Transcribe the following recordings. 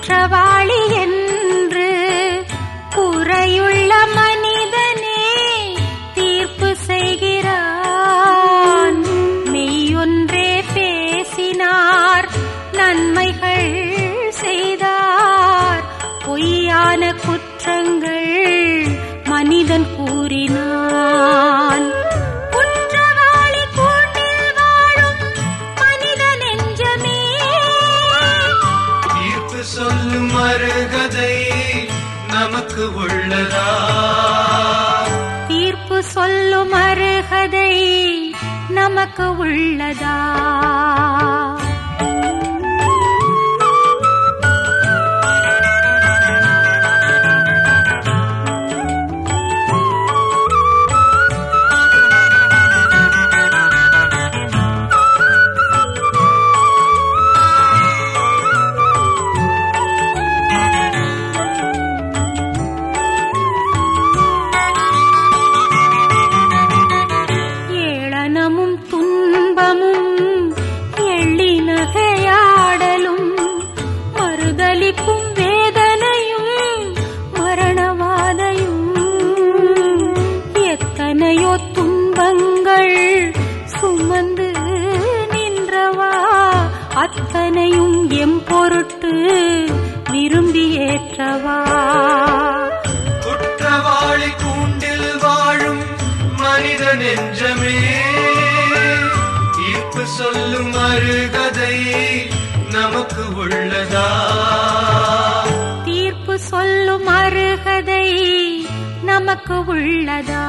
குற்றவாளி என்று குறையுள்ள மனிதனே தீர்ப்பு செய்கிறான் மெய்யொன்றே பேசினார் நன்மைகள் செய்தார் பொய்யான குற்றங்கள் மனிதன் கூறினான் குற்றவாளி கூண்டில் வாழும் மனித நெஞ்சமே தீர்ப்பு சொல்லும் மறுகதை நமக்கு உள்ளதா தீர்ப்பு சொல்லும் அருகதை நமக்கு உள்ளதா ஏளனமும் துன்பமும் எள்ளி நகையாடலும் மறுதலிப்பும் வேதனையும் மரணவாதையும் எத்தனையோ துன்பங்கள் சுமந்து நின்றவா அத்தனையும் எம் பொருட்டு விரும்பி ஏற்றவா குற்றவாளி கூண்டில் வாழும் மனித நெஞ்சமே தீர்ப்பு சொல்லும் மறுகதை நமக்கு உள்ளதா தீர்ப்பு சொல்லும் அருகதை நமக்கு உள்ளதா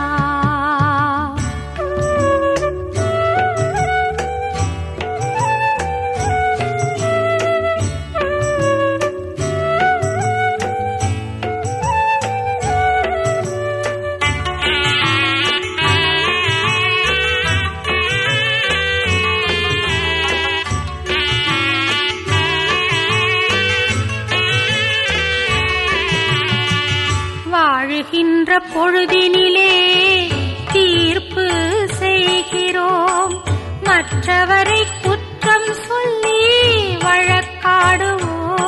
வாழுகின்ற பொழுதினிலே தீர்ப்பு செய்கிறோம் மற்றவரை குற்றம் சொல்லி வழக்காடுவோம்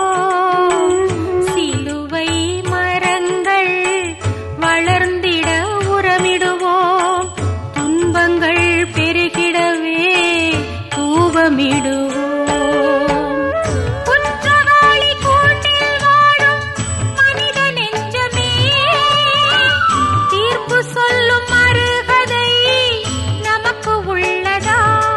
சிலுவை மரங்கள் வளர்ந்திட உரமிடுவோம் துன்பங்கள் பெருகிடவே தூபமிடுவோம் குற்றவாளி கூண்டில் வாழும் மனித நெஞ்சமே தீர்ப்பு சொல்லும் அருகதை நமக்கு உள்ளதா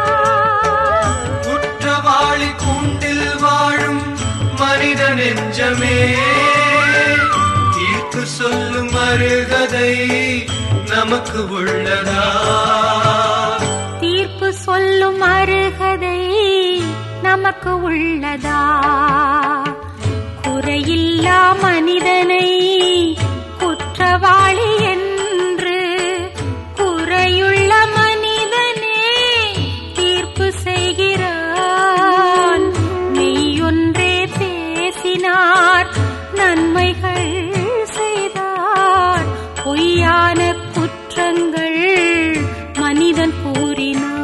குற்றவாளி கூண்டில் வாழும் மனித நெஞ்சமே தீர்ப்பு சொல்லும் மறுகதை நமக்கு உள்ளதா தீர்ப்பு சொல்லும் அருகதை நமக்கு உள்ளதா குறையில்லா மனிதனை குற்றவாளி என்று குறையுள்ள மனிதனே தீர்ப்பு செய்கிறான் மெய்யொன்றே பேசினார் நன்மைகள் செய்தார் பொய்யான குற்றங்கள் மனிதன் கூறினான்